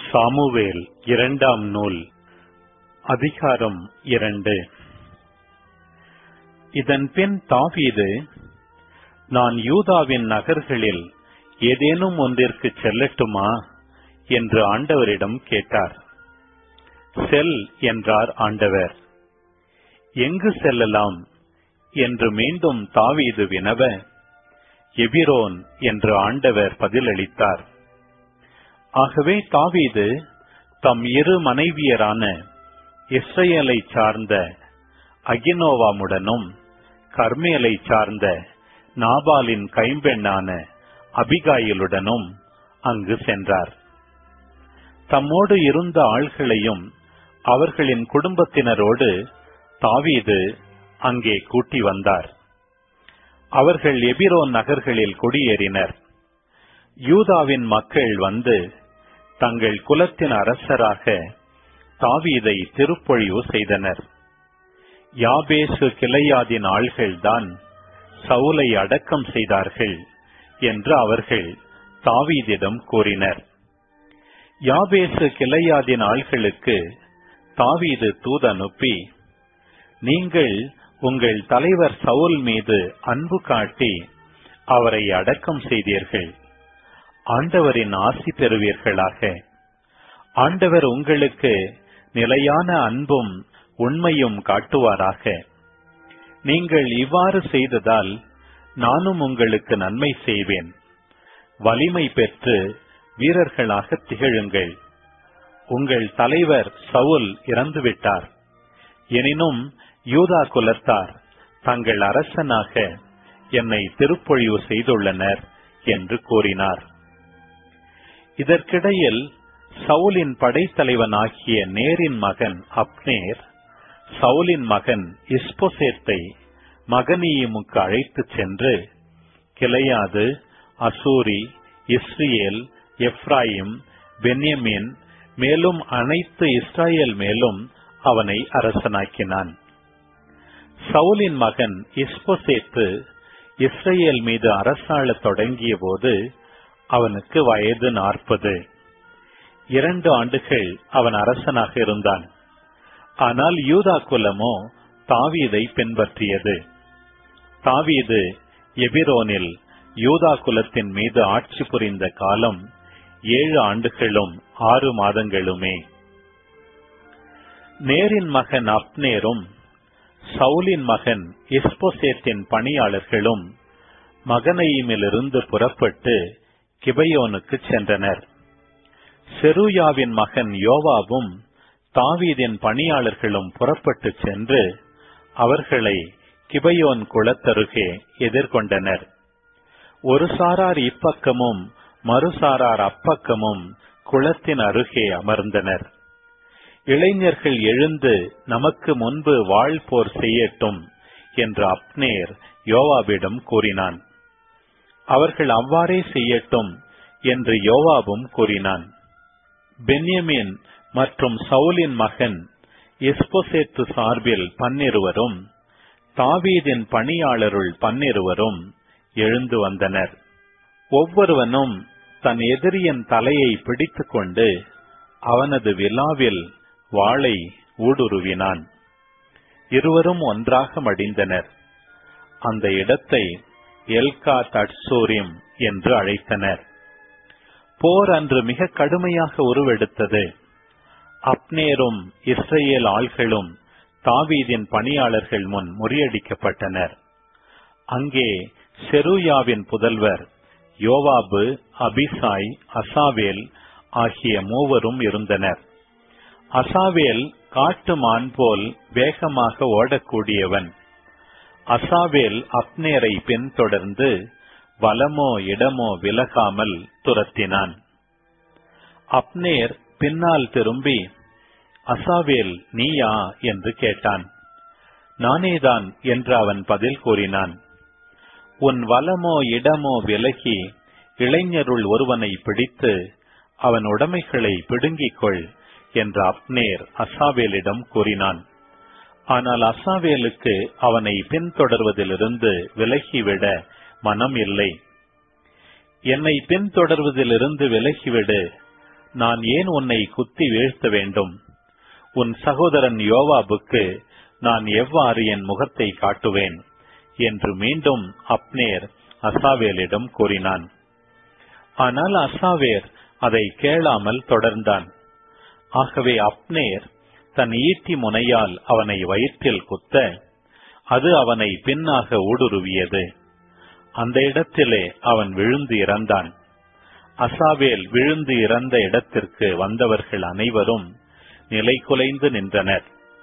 Samuel இரண்டாம் நூல் அதிகாரம் இரண்டு இதன்பின் தாவீது நான் யூதாவின் நகர்களில் ஏதேனும் ஒன்றிற்கு செல்லட்டுமா என்று ஆண்டவரிடம் கேட்டார் செல் என்றார் ஆண்டவர் எங்கு செல்லலாம் என்று மீண்டும் தாவீது வினவ எபிரோன் என்று ஆண்டவர் பதிலளித்தார் ஆகவே தாவீது தம் இரு மனைவியரான இஸ்ரேலை சார்ந்த அகினோவாமுடனும் கர்மேலை சார்ந்த நாபாலின் கைம்பெண்ணான அபிகாயிலுடனும் அங்கு சென்றார் தம்மோடு இருந்த ஆள்களையும் அவர்களின் குடும்பத்தினரோடு தாவீது அங்கே கூட்டி வந்தார் அவர்கள் எபிரோன் நகர்களில் குடியேறினர் யூதாவின் மக்கள் வந்து தங்கள் குலத்தின் அரசராக தாவீதை திருப்பொழிவு செய்தனர் யாபேசு கிளையாதின் ஆள்கள்தான் சவுலை அடக்கம் செய்தார்கள் என்று அவர்கள் தாவீதிடம் கூறினர் யாபேசு கிளையாதின் ஆள்களுக்கு தாவீது தூதனுப்பி நீங்கள் உங்கள் தலைவர் சவுல் மீது அன்பு காட்டி அவரை அடக்கம் செய்தீர்கள் ஆண்டவரின் ஆசி பெறுவீர்களாக ஆண்டவர் உங்களுக்கு நிலையான அன்பும் உண்மையும் காட்டுவாராக நீங்கள் இவ்வாறு செய்ததால் நானும் உங்களுக்கு நன்மை செய்வேன் வலிமை பெற்று வீரர்களாக திகழுங்கள் உங்கள் தலைவர் சவுல் இறந்துவிட்டார் எனினும் யூதா குலத்தார் தங்கள் அரசனாக என்னை திருப்பொழிவு செய்துள்ளனர் என்று கூறினார் இதற்கிடையில் சவுலின் படைத்தலைவனாகிய நேரின் மகன் அப்னேர் சவுலின் மகன் இஸ்போசேத்தை மகனியமுக்கு அழைத்துச் சென்று கிளையாது அசூரி இஸ்ரியேல் எப்ராயிம் பென்யமின் மேலும் அனைத்து இஸ்ராயேல் மேலும் அவனை அரசனாக்கினான் சவுலின் மகன் இஸ்போசேத்து இஸ்ரேல் மீது அரசாளத் தொடங்கிய போது அவனுக்கு வயது நாற்பது இரண்டு ஆண்டுகள் அவன் அரசனாக இருந்தான் ஆனால் யூதா குலமோ தாவீதை பின்பற்றியது தாவீது எபிரோனில் யூதா குலத்தின் மீது ஆட்சி புரிந்த காலம் ஏழு ஆண்டுகளும் ஆறு மாதங்களுமே நேரின் மகன் அப்னேரும் சவுலின் மகன் இஸ்போசேத்தின் பணியாளர்களும் மகனையுமிலிருந்து புறப்பட்டு கிபையோனுக்கு சென்றனர் செருயாவின் மகன் யோவாவும் தாவீதின் பணியாளர்களும் புறப்பட்டு சென்று அவர்களை கிபையோன் குளத்தருகே எதிர்கொண்டனர் ஒரு சாரார் இப்பக்கமும் மறுசாரார் அப்பக்கமும் குளத்தின் அருகே அமர்ந்தனர் இளைஞர்கள் எழுந்து நமக்கு முன்பு வாழ் போர் செய்யட்டும் என்று அப்னேர் யோவாபிடம் கூறினான் அவர்கள் அவ்வாறே செய்யட்டும் என்று யோவாபும் கூறினான் பென்யமின் மற்றும் சவுலின் மகன் எஸ்போசேத்து சார்பில் பன்னிருவரும் தாவீதின் பணியாளருள் பன்னிருவரும் எழுந்து வந்தனர் ஒவ்வொருவனும் தன் எதிரியின் தலையை பிடித்துக் கொண்டு அவனது விழாவில் வாளை ஊடுருவினான் இருவரும் ஒன்றாக மடிந்தனர் அந்த இடத்தை எல்கா தட்சோரிம் என்று அழைத்தனர் போர் அன்று மிக கடுமையாக உருவெடுத்தது அப்னேரும் இஸ்ரேல் ஆள்களும் தாவீதின் பணியாளர்கள் முன் முறியடிக்கப்பட்டனர் அங்கே செருயாவின் புதல்வர் யோவாபு அபிசாய் அசாவேல் ஆகிய மூவரும் இருந்தனர் அசாவேல் காட்டு மான் போல் வேகமாக ஓடக்கூடியவன் அசாவேல் அப்னேரை பின்தொடர்ந்து வலமோ இடமோ விலகாமல் துரத்தினான் அப்னேர் பின்னால் திரும்பி அசாவேல் நீயா என்று கேட்டான் நானேதான் என்று அவன் பதில் கூறினான் உன் வலமோ இடமோ விலகி இளைஞருள் ஒருவனை பிடித்து அவன் உடைமைகளை பிடுங்கிக் கொள் என்று அப்னேர் அசாவேலிடம் கூறினான் ஆனால் அசாவேலுக்கு அவனை பின்தொடர்வதிலிருந்து விலகிவிட மனம் இல்லை என்னை பின்தொடர்வதிலிருந்து விலகிவிடு நான் ஏன் உன்னை குத்தி வீழ்த்த வேண்டும் உன் சகோதரன் யோவாபுக்கு நான் எவ்வாறு என் முகத்தை காட்டுவேன் என்று மீண்டும் அப்னேர் அசாவேலிடம் கூறினான் ஆனால் அசாவேர் அதை கேளாமல் தொடர்ந்தான் ஆகவே அப்னேர் தன் ஈட்டி முனையால் அவனை வயிற்றில் குத்த அது அவனை பின்னாக ஊடுருவியது அந்த இடத்திலே அவன் விழுந்து இறந்தான் அசாவேல் விழுந்து இறந்த இடத்திற்கு வந்தவர்கள் அனைவரும் நிலை குலைந்து நின்றனர்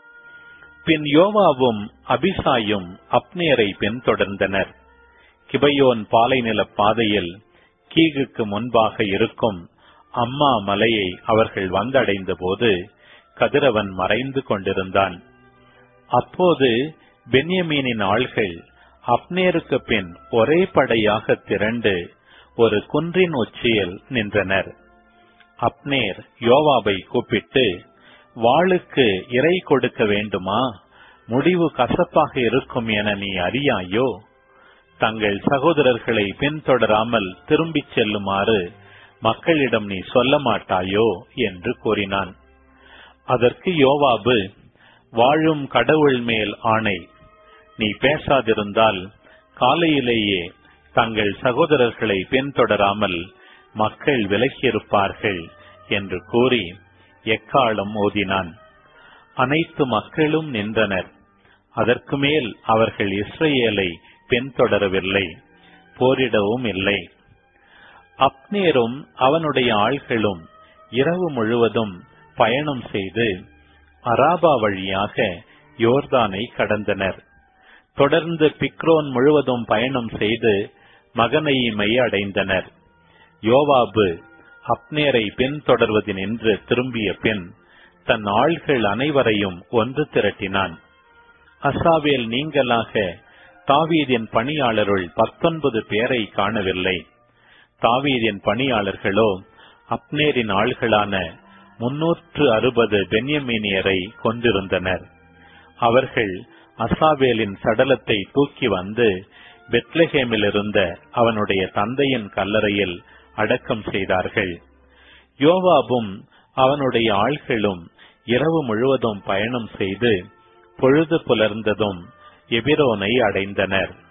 பின் யோவாவும் அபிசாயும் அப்னேரை பின்தொடர்ந்தனர் கிபையோன் பாலைநில பாதையில் கீகுக்கு முன்பாக இருக்கும் அம்மா மலையை அவர்கள் வந்தடைந்த போது கதிரவன் மறைந்து கொண்டிருந்தான் அப்போது பென்யமீனின் ஆள்கள் அப்னேருக்கு பின் ஒரே படையாக திரண்டு ஒரு குன்றின் உச்சியில் நின்றனர் அப்னேர் யோவாபை கூப்பிட்டு வாளுக்கு இறை கொடுக்க வேண்டுமா முடிவு கசப்பாக இருக்கும் என நீ அறியாயோ தங்கள் சகோதரர்களை பின்தொடராமல் திரும்பிச் செல்லுமாறு மக்களிடம் நீ சொல்ல மாட்டாயோ என்று கூறினான் அதற்கு யோவாபு வாழும் கடவுள் மேல் ஆணை நீ பேசாதிருந்தால் காலையிலேயே தங்கள் சகோதரர்களை பின்தொடராமல் மக்கள் விலகியிருப்பார்கள் என்று கூறி எக்காலம் ஓதினான் அனைத்து மக்களும் நின்றனர் அதற்கு மேல் அவர்கள் இஸ்ரேலை பின்தொடரவில்லை போரிடவும் இல்லை அப்னேரும் அவனுடைய ஆள்களும் இரவு முழுவதும் பயணம் செய்து அராபா வழியாக யோர்தானை கடந்தனர் தொடர்ந்து பிக்ரோன் முழுவதும் பயணம் செய்து மகனையிமை அடைந்தனர் யோவாபு அப்னேரை பின்தொடர்வதினின்று திரும்பிய பின் தன் ஆள்கள் அனைவரையும் ஒன்று திரட்டினான் அசாவேல் நீங்களாக தாவீதின் பணியாளருள் பத்தொன்பது பேரை காணவில்லை தாவீதின் பணியாளர்களோ அப்னேரின் ஆள்களான முன்னூற்று அறுபது பென்யமீனியரை கொண்டிருந்தனர் அவர்கள் அசாவேலின் சடலத்தை தூக்கி வந்து பெத்லஹேமில் இருந்த அவனுடைய தந்தையின் கல்லறையில் அடக்கம் செய்தார்கள் யோவாபும் அவனுடைய ஆள்களும் இரவு முழுவதும் பயணம் செய்து பொழுது புலர்ந்ததும் எபிரோனை அடைந்தனர்